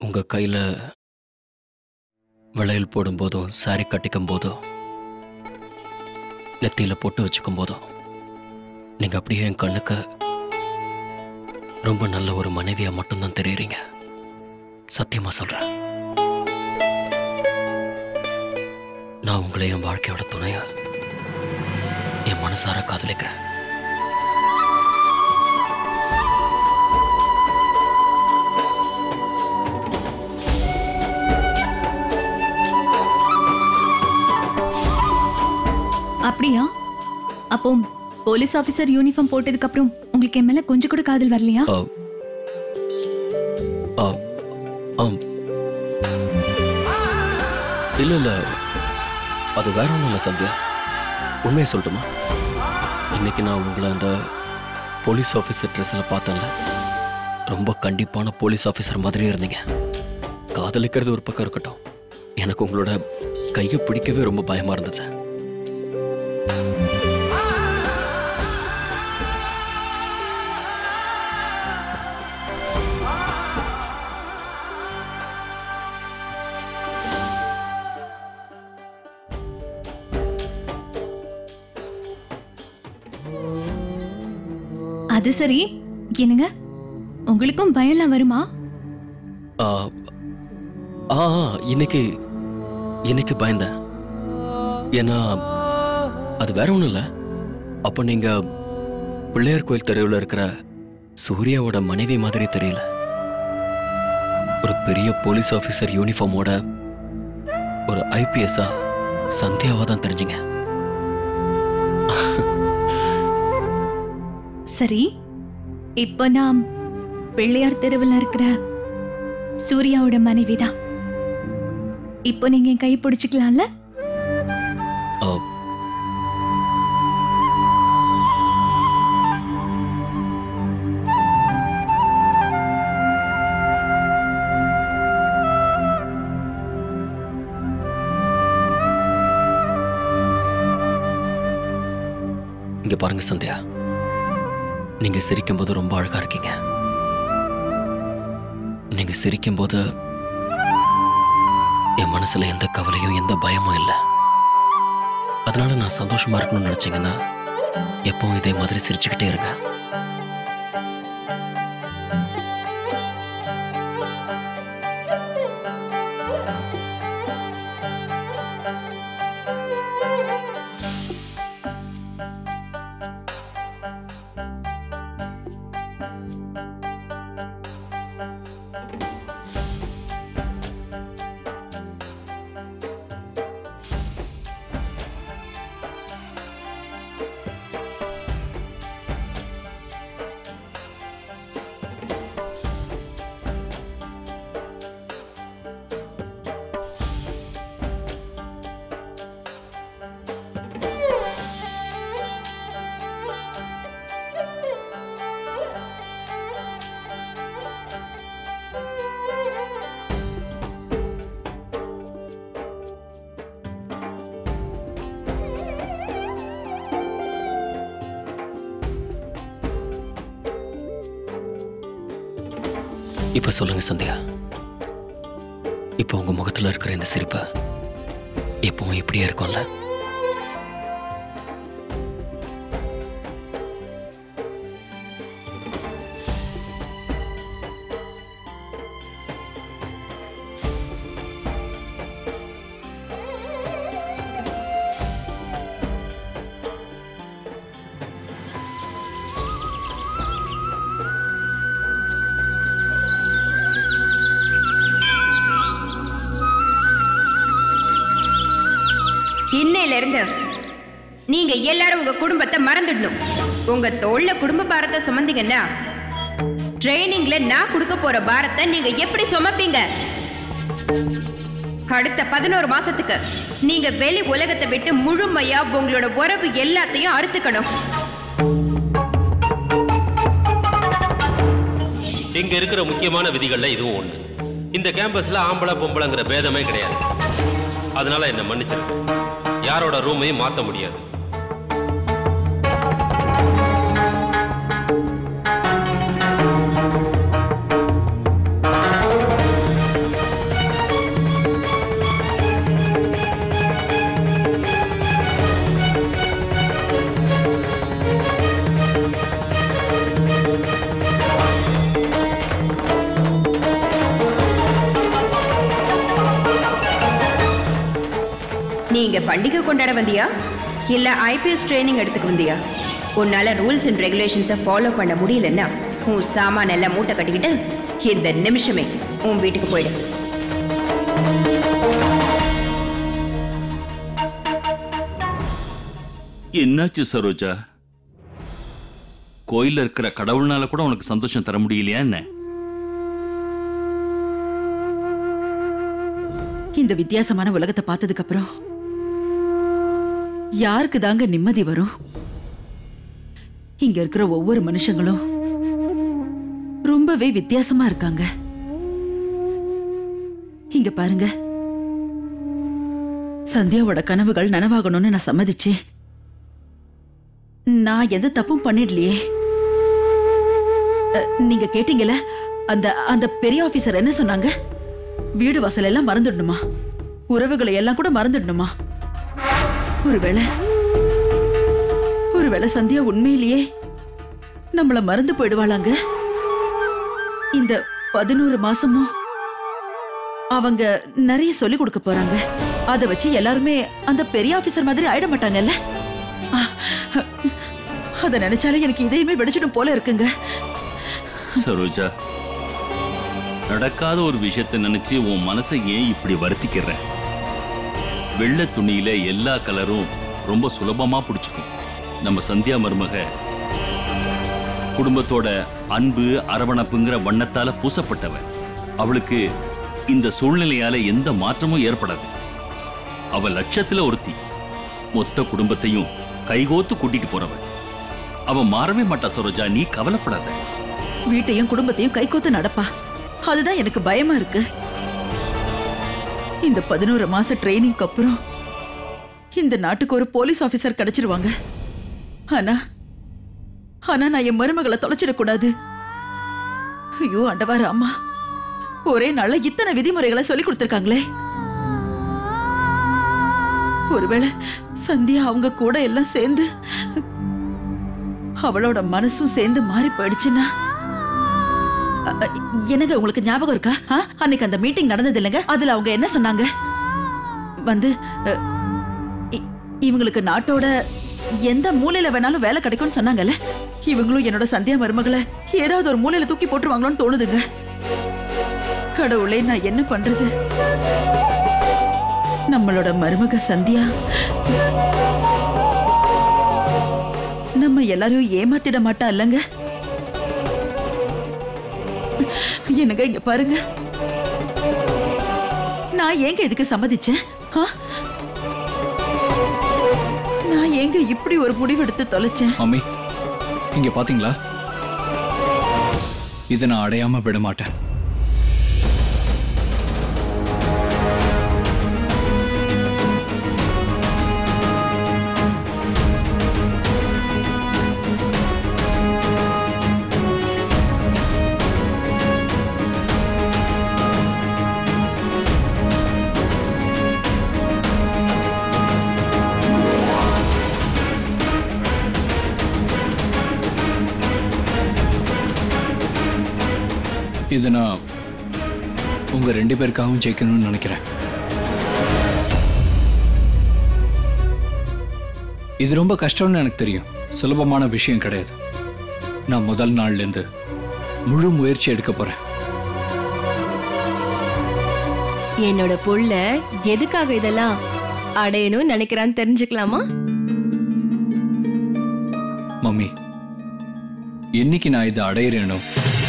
உங்க கையில விளையல் போடும்போதும் சாரி கட்டிக்கும் போதும் நெத்தியில போட்டு வச்சுக்கும் போதும் நீங்க அப்படியே என் கண்ணுக்கு ரொம்ப நல்ல ஒரு மனைவியா மட்டும்தான் தெரியுறீங்க சத்தியமா சொல்றேன் நான் உங்களை என் வாழ்க்கையோட துணையா என் மனசார காதலிக்கிறேன் அப்படியா அப்போ போலீஸ் ஆபீசர் யூனிஃபார்ம் போட்டதுக்கு அப்புறம் உங்களுக்கு என் மேல கொஞ்சம் கூட காதல் வரலையா ஆ. ஆ. ஆம். இல்ல இல்ல அது வேற ஒன்றும் இல்லை சந்தியா உண்மையை சொல்லட்டுமா இன்னைக்கு நான் உங்களை அந்த போலீஸ் ஆஃபீஸர் ட்ரெஸ்ஸில் பார்த்தேன்ல ரொம்ப கண்டிப்பான போலீஸ் ஆஃபீஸர் மாதிரியே இருந்தீங்க காதலிக்கிறது ஒரு பக்கம் இருக்கட்டும் எனக்கு உங்களோட கையை பிடிக்கவே ரொம்ப பயமா இருந்தது அது சரி என்னங்க உங்களுக்கும் பயம்லாம் வருமா ஆ ஆ ஆ, இன்னைக்கு இன்னைக்கு பயந்தேன் ஏன்னா அது வேற ஒன்றும் இல்லை அப்போ நீங்க பிள்ளையார் கோயில் தெருவில் இருக்கிற சூர்யாவோட மனைவி மாதிரி தெரியல ஒரு பெரிய போலீஸ் ஆஃபீஸர் யூனிஃபார்மோட ஒரு ஐபிஎஸ்ஸா சந்தியாவா தான் தெரிஞ்சுங்க சரி இப்போ நான் பிள்ளையார் தெருவில் இருக்கிற சூர்யாவோட மனைவி தான் இப்போ நீங்க என் கை பிடிச்சிக்கலாம்ல ஆ, இங்க பாருங்க சந்தியா நீங்க சிரிக்கும்போது ரொம்ப அழகா இருக்கீங்க நீங்க சிரிக்கும்போது என் மனசுல எந்த கவலையும் எந்த பயமும் இல்லை அதனால நான் சந்தோஷமா இருக்கணும்னு நினைச்சீங்கன்னா எப்பவும் இதே மாதிரி சிரிச்சுக்கிட்டே இருங்க இப்ப சொல்லுங்க சந்தியா இப்போ உங்க முகத்துல இருக்கிற இந்த சிரிப்பு எப்பவும் இப்படியே இருக்கும்ல இன்னையில இருந்து நீங்க எல்லாரும் உங்க குடும்பத்தை மறந்துடணும் உங்க தோல்ல குடும்ப பாரத்தை சுமந்தீங்கன்னா ட்ரைனிங்ல நான் கொடுக்க போற பாரத்தை நீங்க எப்படி சுமப்பீங்க அடுத்த பதினோரு மாசத்துக்கு நீங்க வெளி உலகத்தை விட்டு முழுமையா உங்களோட உறவு எல்லாத்தையும் அறுத்துக்கணும் இங்க இருக்கிற முக்கியமான விதிகள்ல இதுவும் ஒண்ணு இந்த கேம்பஸ்ல ஆம்பளை பொம்பளைங்கிற பேதமே கிடையாது அதனால என்ன மன்னிச்சிருங்க யாரோட ரூமையும் மாத்த முடியாது நீங்க பண்டிகை கொண்டாட வந்தியா இல்ல ஐபிஎஸ் ட்ரைனிங் எடுத்துக்க வந்தியா உன்னால ரூல்ஸ் அண்ட் ரெகுலேஷன்ஸை ஃபாலோ பண்ண முடியலன்னா உன் சாமான் எல்லாம் மூட்டை கட்டிக்கிட்டு இந்த நிமிஷமே உன் வீட்டுக்கு போயிடு என்னாச்சு சரோஜா கோயில்ல இருக்கிற கடவுள்னால கூட உனக்கு சந்தோஷம் தர முடியலையா என்ன இந்த வித்தியாசமான உலகத்தை பார்த்ததுக்கு அப்புறம் யாருக்கு தாங்க நிம்மதி வரும் இங்க இருக்கிற ஒவ்வொரு மனுஷங்களும் ரொம்பவே வித்தியாசமா இருக்காங்க இங்க பாருங்க சந்தியாவோட கனவுகள் நனவாகணும்னு நான் சம்மதிச்சேன் நான் எந்த தப்பும் பண்ணிடலையே அ, நீங்க கேட்டீங்கல்ல அந்த அந்த பெரிய ஆபீசர் என்ன சொன்னாங்க வீடு வாசல் எல்லாம் மறந்துடணுமா உறவுகளை எல்லாம் கூட மறந்துடணுமா ஒருவேளை ஒருவேளை சந்தியா உண்மையிலேயே நம்மள மறந்து போயிடுவாளாங்க இந்த பதினோரு மாசமும் அவங்க நிறைய சொல்லி கொடுக்க போறாங்க அத வச்சு எல்லாருமே அந்த பெரிய ஆபீசர் மாதிரி ஆயிட மாட்டாங்கல்ல ஆ, அத நினைச்சாலே எனக்கு இதையுமே வெடிச்சிடும் போல இருக்குங்க சரோஜா நடக்காத ஒரு விஷயத்தை நினைச்சு உன் மனசை ஏன் இப்படி வருத்திக்கிற வெள்ளை துணியில எல்லா கலரும் ரொம்ப சுலபமா பிடிச்சுக்கும் நம்ம சந்தியா மருமக குடும்பத்தோட அன்பு அரவணைப்புங்கிற வண்ணத்தால பூசப்பட்டவ அவளுக்கு இந்த சூழ்நிலையால எந்த மாற்றமும் ஏற்படாது அவ லட்சத்துல ஒருத்தி மொத்த குடும்பத்தையும் கைகோத்து கூட்டிட்டு போறவ அவ மாறவே மாட்டா சரோஜா நீ கவலைப்படாத வீட்டையும் குடும்பத்தையும் கைகோத்து நடப்பா அதுதான் எனக்கு பயமா இருக்கு இந்த பதினோரு மாச ட்ரைனிங்க்கு அப்புறம் இந்த நாட்டுக்கு ஒரு போலீஸ் ஆபீசர் கிடைச்சிருவாங்க ஆனா ஆனா நான் என் மருமகளை தொலைச்சிடக்கூடாது ஐயோ ஆண்டவா ராமா ஒரே நாள்ல இத்தனை விதிமுறைகளை சொல்லி கொடுத்திருக்காங்களே ஒருவேளை சந்தியா அவங்க கூட எல்லாம் சேர்ந்து அவளோட மனசும் சேர்ந்து மாறி போயிடுச்சுன்னா அ, அ, என்னங்க உங்களுக்கு ஞாபகம் இருக்கா ஆ? அன்னைக்கு அந்த மீட்டிங் நடந்தது இல்லைங்க அதுல அவங்க என்ன சொன்னாங்க வந்து அ, இ- இவங்களுக்கு நாட்டோட எந்த மூலையில வேணாலும் வேலை கிடைக்கும்னு சொன்னாங்கல்ல இவங்களும் என்னோட சந்தியா மருமகளை ஏதாவது ஒரு மூலையில தூக்கி போட்டுருவாங்களோன்னு தோணுதுங்க கடவுளே நான் என்ன பண்றது நம்மளோட மருமக சந்தியா நம்ம எல்லாரையும் ஏமாத்திட மாட்டா இல்லைங்க என்னங்க இங்க பாருங்க நான் ஏங்க இதுக்கு சம்மதிச்சேன் ஆ? நான் ஏங்க இப்படி ஒரு முடிவெடுத்து தொலைச்சேன் மம்மி இங்க பாத்தீங்களா இதை நான் அடையாம விட மாட்டேன் இது நான் உங்க ரெண்டு பேருக்காகவும் ஜெயிக்கணும்னு நினைக்கிறேன் இது ரொம்ப கஷ்டம்னு எனக்கு தெரியும் சுலபமான விஷயம் கிடையாது நான் முதல் நாள்ல இருந்து முழு முயற்சி எடுக்க போறேன் என்னோட புள்ள எதுக்காக இதெல்லாம் அடையணும்னு நினைக்கிறான்னு தெரிஞ்சுக்கலாமா மம்மி என்னைக்கு நான் இதை அடையிறேனோ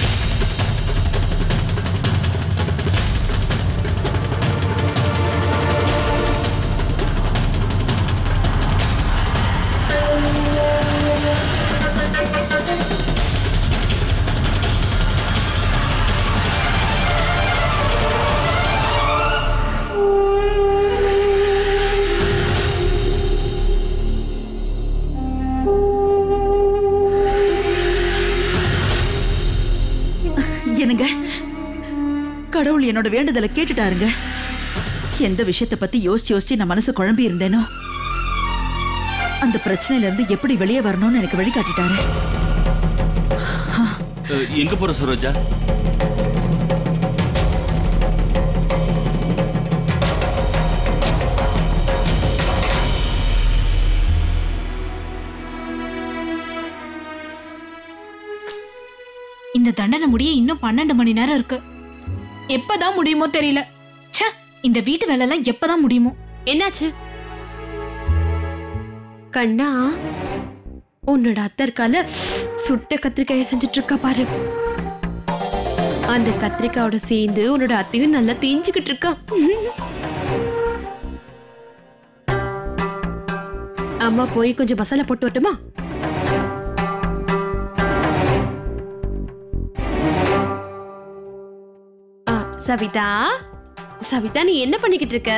என்னங்க கடவுள் என்னோட வேண்டுதலை கேட்டுட்டாருங்க எந்த விஷயத்தை பத்தி யோசிச்சு யோசிச்சு நான் மனசு குழம்பி இருந்தேனோ அந்த பிரச்சனையில இருந்து எப்படி வெளியே வரணும்னு எனக்கு வழிகாட்டிட்டாரு அஹ், எங்க போற சரோஜா இந்த தண்டனை முடிய இன்னும் பன்னெண்டு மணி நேரம் இருக்கு எப்பதான் முடியுமோ தெரியல ச்சே இந்த வீட்டு வேலை எல்லாம் எப்பதான் முடியுமோ என்னாச்சு கண்ணா உன்னோட அத்தை இருக்கால சுட்ட கத்திரிக்காயை செஞ்சுட்டு இருக்கா பாரு அந்த கத்திரிக்காயோட சேர்ந்து உன்னோட அத்தையும் நல்லா தீஞ்சுக்கிட்டு இருக்கா அம்மா போய் கொஞ்சம் மசாலா போட்டு வரட்டுமா ஆ, சவிதா சவிதா நீ என்ன பண்ணிக்கிட்டு இருக்க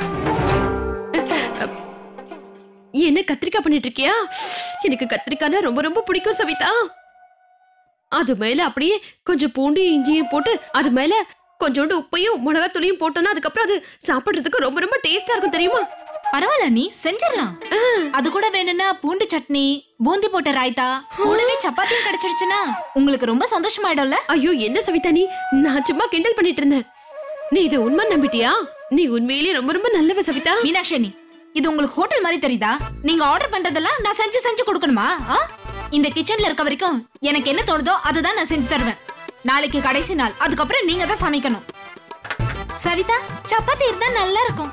என்ன கத்திரிக்காய் பண்ணிட்டு இருக்கியா எனக்கு கத்திரிக்காய்னா ரொம்ப ரொம்ப பிடிக்கும் சவிதா அது மேல அப்படியே கொஞ்சம் பூண்டு இஞ்சியும் போட்டு அது மேல கொஞ்சோண்டு உப்பையும் மிளகாத்தூளையும் போட்டோம்னா அதுக்கப்புறம் அது சாப்பிடுறதுக்கு ரொம்ப ரொம்ப டேஸ்டா இருக்கும் தெரியுமா பரவாயில்ல நீ செஞ்சிடலாம் அது கூட வேணும்னா பூண்டு சட்னி பூந்தி போட்ட ராய்த்தா கூடவே சப்பாத்தியும் கிடைச்சிடுச்சுன்னா உங்களுக்கு ரொம்ப சந்தோஷமாயிடும்ல ஐயோ என்ன சவிதா நீ நான் சும்மா கிண்டல் பண்ணிட்டு இருந்தேன் நீ இது உண்மை நம்பிட்டியா நீ உண்மையிலேயே ரொம்ப ரொம்ப நல்லவ சவிதா மீனாட்சி அண்ணி, இது உங்களுக்கு ஹோட்டல் மாதிரி தெரியுதா நீங்க ஆர்டர் பண்றதெல்லாம் நான் செஞ்சு செஞ்சு கொடுக்கணுமா ஆ? இந்த கிச்சன்ல இருக்க வரைக்கும் எனக்கு என்ன தோணுதோ அதுதான் நான் செஞ்சு தருவேன் நாளைக்கு கடைசி நாள் அதுக்கப்புறம் நீங்க தான் சமைக்கணும் சவிதா சப்பாத்தி இருந்தா நல்லா இருக்கும்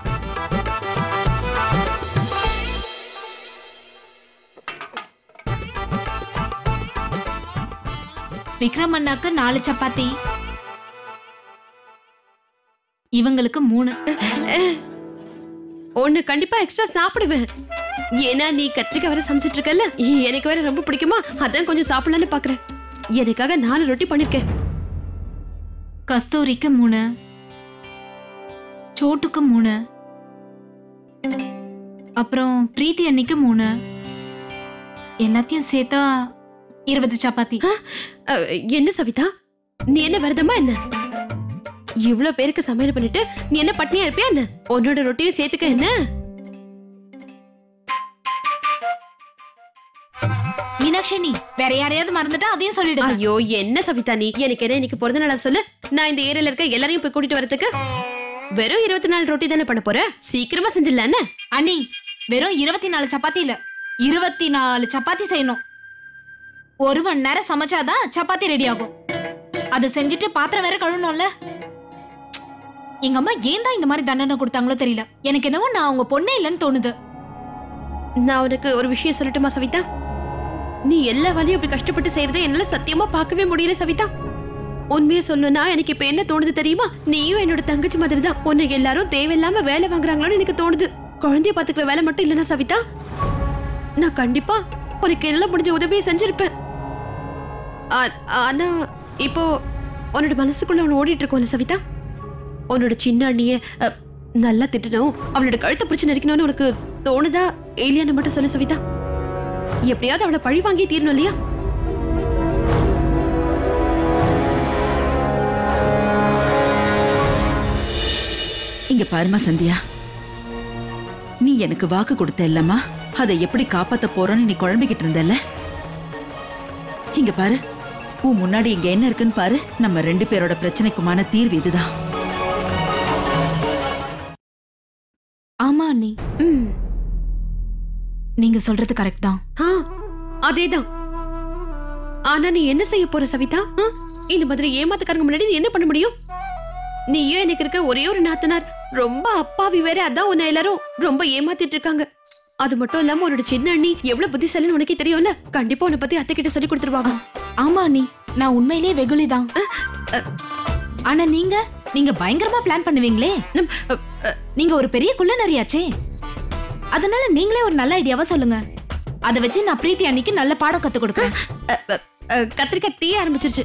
விக்ரம் அண்ணாக்கு நாலு சப்பாத்தி இவங்களுக்கு மூணு ஒன்னு கண்டிப்பா எக்ஸ்ட்ரா சாப்பிடுவேன் ஏன்னா நீ கத்திரிக்காய் வேற சமைச்சிட்டு இருக்கல எனக்கு வேற ரொம்ப பிடிக்குமா அதான் கொஞ்சம் சாப்பிடலான்னு பாக்குறேன் எனக்காக நாலு ரொட்டி பண்ணிருக்கேன் கஸ்தூரிக்கு மூணு சோட்டுக்கு மூணு அப்புறம் பிரீத்தி அன்னைக்கு மூணு எல்லாத்தையும் சேர்த்தா இருபது சப்பாத்தி அஹ், என்ன சவிதா நீ என்ன விரதமா என்ன இவ்ளோ பேருக்கு சமையல் பண்ணிட்டு நீ என்ன பட்னியா இருப்பியா என்ன உன்னோட ரொட்டியை சேர்த்துக்க என்ன மீனாட்சி நீ வேற யாரையாவது மறந்துட்டா அதையும் சொல்லிடுங்க ஐயோ என்ன சவிதா நீ எனக்கு என்ன இன்னைக்கு பிறந்த நாளா சொல்லு நான் இந்த ஏரியால இருக்க எல்லாரையும் போய் கூட்டிட்டு வரதுக்கு வெறும் இருபத்தி நாலு ரொட்டி தானே பண்ண போற சீக்கிரமா செஞ்சிடல என்ன அண்ணி வெறும் இருபத்தி நாலு சப்பாத்தி இல்ல இருபத்தி நாலு சப்பாத்தி செய்யணும் ஒரு மணி நேரம் சமைச்சாதான் சப்பாத்தி ரெடி ஆகும் அதை செஞ்சுட்டு பாத்திரம் வேற கழுவணும்ல எங்க அம்மா ஏன் தான் இந்த மாதிரி தண்டனை கொடுத்தாங்களோ தெரியல எனக்கு என்னவோ நான் அவங்க பொண்ணே இல்லைன்னு தோணுது நான் உனக்கு ஒரு விஷயம் சொல்லட்டுமா சவிதா நீ எல்லா வேலையும் இப்படி கஷ்டப்பட்டு செய்யறதை என்னால சத்தியமா பார்க்கவே முடியல சவிதா உண்மையை சொல்லணும்னா எனக்கு இப்ப என்ன தோணுது தெரியுமா நீயும் என்னோட தங்கச்சி மாதிரி தான் உன்னை எல்லாரும் தேவையில்லாம வேலை வாங்குறாங்களோன்னு எனக்கு தோணுது குழந்தைய பாத்துக்கிற வேலை மட்டும் இல்லைன்னா சவிதா நான் கண்டிப்பா உனக்கு என்னால முடிஞ்ச உதவியை செஞ்சிருப்பேன் ஆ- ஆனா இப்போ உன்னோட மனசுக்குள்ள ஒன்று ஓடிட்டு இருக்கோம்ல சவிதா உன்னோட சின்ன அண்ணிய அ, நல்லா திட்டணும் அவளோட கழுத்தை பிடிச்சு நெரிக்கணும்னு உனக்கு தோணுதா இல்லையான்னு மட்டும் சொல்லு சவிதா எப்படியாவது அவளை பழி வாங்கி தீரணும் இல்லையா இங்க பாருமா சந்தியா நீ எனக்கு வாக்கு கொடுத்த இல்லம்மா அதை எப்படி காப்பாத்த போறோன்னு நீ குழம்பிக்கிட்டு இருந்தல்ல இங்க பாரு உன் முன்னாடி இங்க என்ன இருக்குன்னு பாரு நம்ம ரெண்டு பேரோட பிரச்சனைக்குமான தீர்வு இதுதான் ஆமா அண்ணி ம் நீங்க சொல்றது கரெக்ட் தான் ஆ அதேதான் ஆனா நீ என்ன செய்ய போற சவிதா ஆ? இந்த மாதிரி ஏமாத்துக்காரங்க முன்னாடி நீ என்ன பண்ண முடியும் நீயும் எனக்கு இருக்க ஒரே ஒரு நாத்தனார் ரொம்ப அப்பாவி வேற அதான் உன்னை எல்லாரும் ரொம்ப ஏமாத்திட்டு இருக்காங்க அது மட்டும் இல்லாம உன்னோட சின்ன அண்ணி எவ்வளவு புத்திசாலின்னு உனக்கே தெரியும்ல கண்டிப்பா உன்னை பத்தி அத்தை கிட்ட சொல்லி கொடுத்துருவாங்க ஆமா அண்ணி நான் உண்மையிலேயே வெகுளி தான் ஆனா நீங்க நீங்க பயங்கரமா பிளான் பண்ணுவீங்களே நம், அ, அ, நீங்க ஒரு பெரிய குள்ள நரியாச்சே அதனால நீங்களே ஒரு நல்ல ஐடியாவா சொல்லுங்க அத வச்சு நான் பிரீத்தி அன்னைக்கு நல்ல பாடம் கத்து கொடுக்குறேன் அ, அ, அ, கத்திரிக்காய் தீய ஆரம்பிச்சிருச்சு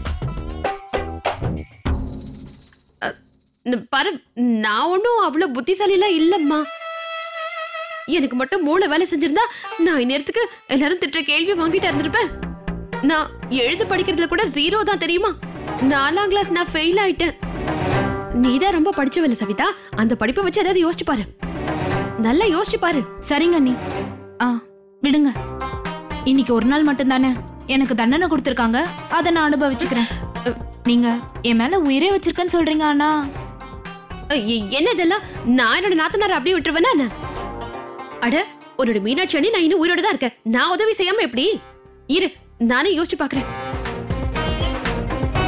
அ, ந- பாரு நான் ஒன்றும் அவ்வளோ புத்திசாலிலாம் இல்லம்மா எனக்கு மட்டும் மூளை வேலை செஞ்சிருந்தா நான் இந்நேரத்துக்கு எல்லாரும் திட்டுற கேள்வி வாங்கிட்டு இருந்திருப்பேன் நான் எழுத படிக்கிறதுல கூட ஜீரோ தான் தெரியுமா நாலாம் கிளாஸ் நான் ஃபெயில் ஆயிட்டேன் நீதான் ரொம்ப படிச்சவல்ல சவிதா அந்த படிப்பை வச்சு ஏதாவது யோசிச்சு பாரு நல்லா யோசிச்சு பாரு சரிங்க அண்ணி ஆ விடுங்க இன்னைக்கு ஒரு நாள் மட்டும்தானே எனக்கு தண்டனை கொடுத்துருக்காங்க அதை நான் அனுபவிச்சுக்கிறேன் அ, நீங்க என் மேல உயிரே வச்சிருக்கேன்னு சொல்றீங்க ஆனா அ, எ- என்ன இதெல்லாம் நான் என்னோட நாத்தனார் அப்படியே விட்டுருவேனா என்ன அட உன்னோட மீனாட்சி அண்ணி நான் இன்னும் உயிரோட தான் இருக்கேன் நான் உதவி செய்யாம எப்படி இரு நானே யோசிச்சு பாக்குறேன்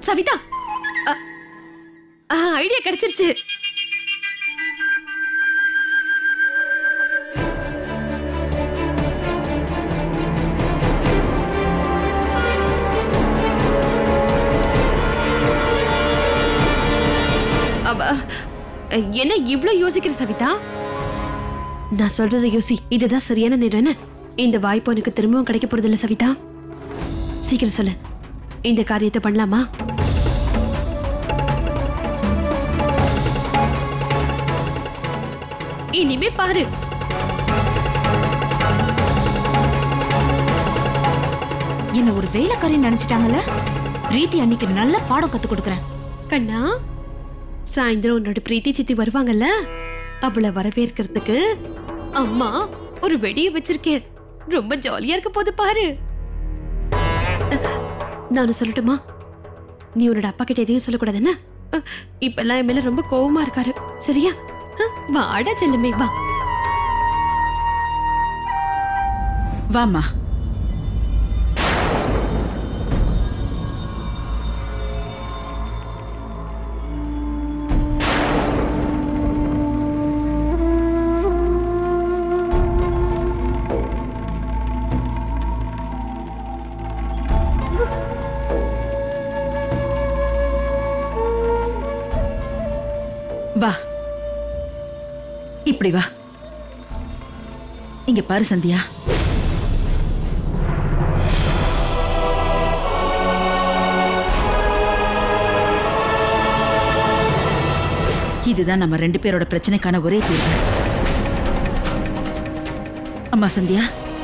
சவிதா ஐடியா கிடைச்சிருச்சு அவ என்ன இவ்ளோ யோசிக்கிற சவிதா நான் சொல்றதை யோசி இதுதான் சரியான நேரம் என்ன இந்த வாய்ப்பு உனக்கு திரும்பவும் கிடைக்க போறது இல்ல சவிதா சீக்கிரம் சொல்லு இந்த காரியத்தை பண்ணலாமா இனிமே பாரு என்ன ஒரு வேலைக்காரி நினைச்சிட்டாங்கல்ல பிரீத்தி அன்னைக்கு நல்ல பாடம் கத்து கொடுக்குறேன் கண்ணா சாயந்தரம் உன்னோட பிரீத்தி சித்தி வருவாங்கல்ல அவளை வரவேற்கிறதுக்கு அம்மா ஒரு வெடியை வச்சிருக்கேன் ரொம்ப ஜாலியா இருக்க போது பாரு நானும் சொல்லட்டுமா நீ உன்னோட அப்பா கிட்ட எதையும் சொல்லக்கூடாது என்ன அஹ், இப்பெல்லாம் என் மேல ரொம்ப கோவமா இருக்காரு சரியா அஹ், வாடா செல்லமே வா வாம்மா வா இப்படி வா இங்க பாரு சந்தியா இதுதான் நம்ம ரெண்டு பேரோட பிரச்சனைக்கான ஒரே தீர்வு அம்மா சந்தியா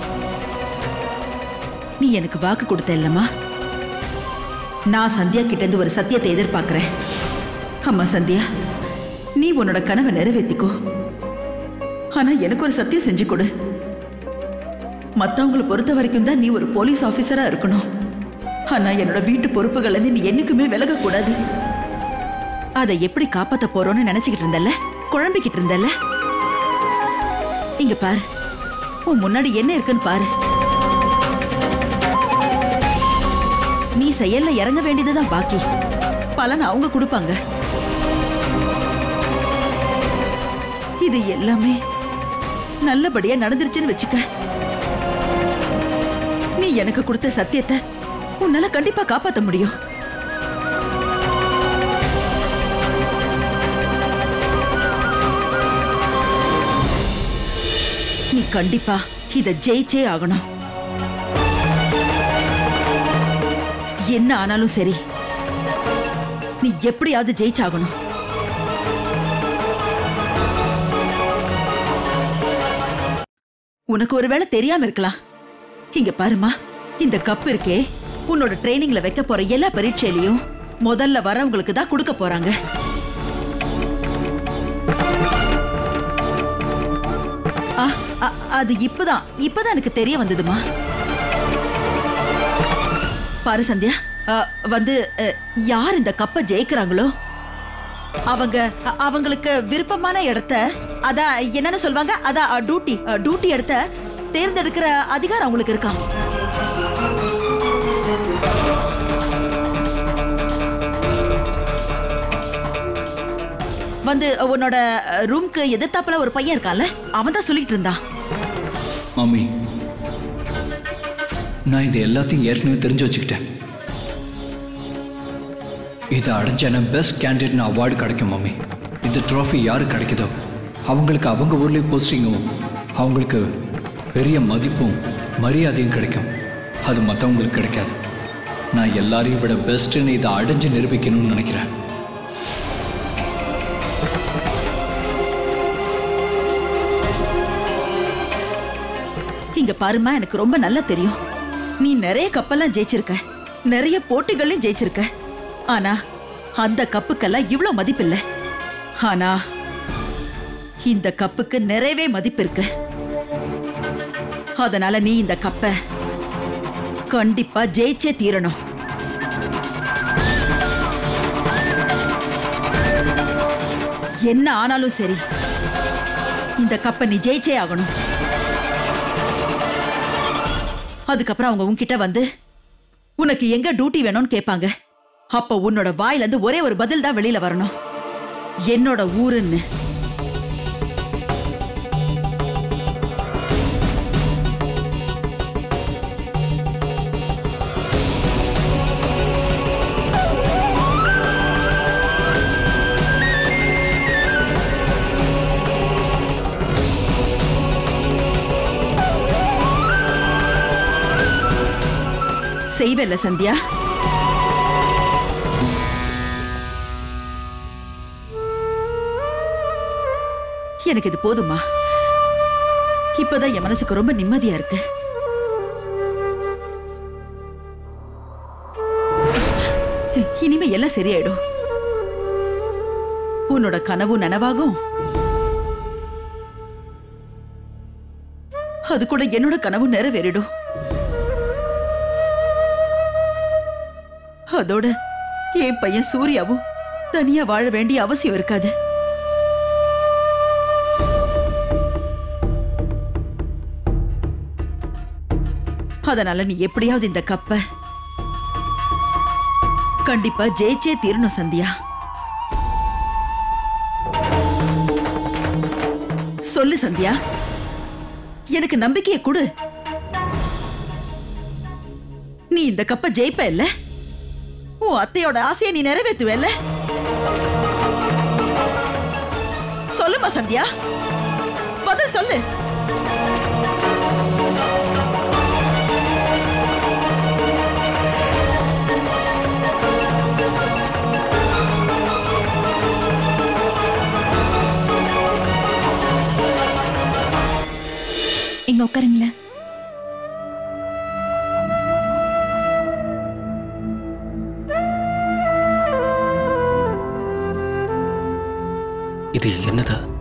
நீ எனக்கு வாக்கு கொடுத்த இல்லம்மா நான் சந்தியா கிட்ட இருந்து ஒரு சத்தியத்தை எதிர்பார்க்கிறேன் அம்மா சந்தியா நீ உன்னோட கனவை நிறைவேத்திக்கோ ஆனா எனக்கு ஒரு சத்தியம் செஞ்சு கொடு மத்தவங்களை பொறுத்த வரைக்கும் தான் நீ ஒரு போலீஸ் ஆபீசரா இருக்கணும் ஆனா என்னோட வீட்டு பொறுப்புகள் இருந்து நீ என்னைக்குமே விலக கூடாது அதை எப்படி காப்பாத்த போறோம்னு நினைச்சுக்கிட்டு இருந்தல்ல குழம்பிக்கிட்டு இருந்தல்ல இங்க பாரு உன் முன்னாடி என்ன இருக்குன்னு பாரு நீ செயல்ல இறங்க வேண்டியதுதான் பாக்கி பலன் அவங்க கொடுப்பாங்க இது எல்லாமே நல்லபடியா நடந்துருச்சுன்னு வச்சுக்க நீ எனக்கு கொடுத்த சத்தியத்தை உன்னால கண்டிப்பா காப்பாத்த முடியும் நீ கண்டிப்பா இத ஜெயிச்சே ஆகணும் என்ன ஆனாலும் சரி நீ எப்படியாவது ஜெயிச்சாகணும் உனக்கு ஒருவேளை தெரியாம இருக்கலாம் இங்க பாருமா இந்த கப் இருக்கே உன்னோட ட்ரைனிங்ல வைக்க போற எல்லா பரீட்சையிலையும் முதல்ல வரவங்களுக்கு தான் கொடுக்க போறாங்க ஆ, அ, அது இப்பதான் இப்பதான் எனக்கு தெரிய வந்ததுமா பாரு சந்தியா அ, வந்து அ, யார் இந்த கப்பை ஜெயிக்கிறாங்களோ அவங்க அ- அவங்களுக்கு விருப்பமான இடத்த அதான் என்னன்னு சொல்வாங்க அதான் டியூட்டி டியூட்டி இடத்த தேர்ந்தெடுக்கிற அதிகாரம் அவங்களுக்கு இருக்கா வந்து உன்னோட ரூம்க்கு எதிர்த்தாப்புல ஒரு பையன் இருக்கான்ல அவன் தான் சொல்லிட்டு இருந்தான் மம்மி நான் இது எல்லாத்தையும் ஏற்கனவே தெரிஞ்சு வச்சுக்கிட்டேன் இதை அடைஞ்சேன்னா பெஸ்ட் கேண்டிடேட்னு அவார்டு கிடைக்கும் மம்மி இந்த ட்ராஃபி யாருக்கு கிடைக்குதோ அவங்களுக்கு அவங்க ஊர்லேயே போஸ்டிங்கும் அவங்களுக்கு பெரிய மதிப்பும் மரியாதையும் கிடைக்கும் அது மற்றவங்களுக்கு கிடைக்காது நான் எல்லாரையும் விட பெஸ்ட்டுன்னு இதை அடைஞ்சு நிரூபிக்கணும்னு நினைக்கிறேன் இங்க பாருமா எனக்கு ரொம்ப நல்லா தெரியும் நீ நிறைய கப்பெல்லாம் ஜெயிச்சிருக்க நிறைய போட்டிகளையும் ஜெயிச்சிருக்க ஆனா அந்த கப்புக்கெல்லாம் இவ்ளோ மதிப்பில்ல ஆனா இந்த கப்புக்கு நிறையவே மதிப்பு இருக்கு அதனால நீ இந்த கப்பை கண்டிப்பா ஜெயிச்சே தீரணும் என்ன ஆனாலும் சரி இந்த கப்பை நீ ஜெயிச்சே ஆகணும் அதுக்கப்புறம் அவங்க உன்கிட்ட வந்து உனக்கு எங்க டியூட்டி வேணும்னு கேட்பாங்க அப்ப உன்னோட வாயில இருந்து ஒரே ஒரு பதில் தான் வெளியில வரணும் என்னோட ஊருன்னு செய்வல்ல சந்தியா எனக்கு இது போதுமா இப்பதான் என் மனசுக்கு ரொம்ப நிம்மதியா இருக்கு இனிமே எல்லாம் சரியாயிடும் உன்னோட கனவு நனவாகும் அது கூட என்னோட கனவு நிறைவேறிடும் அதோட என் பையன் சூர்யாவும் தனியா வாழ வேண்டிய அவசியம் இருக்காது அதனால நீ எப்படியாவது இந்த கப்ப கண்டிப்பா ஜெயிச்சே தீரணும் சந்தியா சொல்லு சந்தியா எனக்கு நம்பிக்கையை கொடு நீ இந்த கப்ப ஜெயிப்ப இல்ல உன் அத்தையோட ஆசையை நீ நிறைவேத்துவல்ல சொல்லுமா சந்தியா பதில் சொல்லு இங்க உட்காருங்களேன் இது என்னது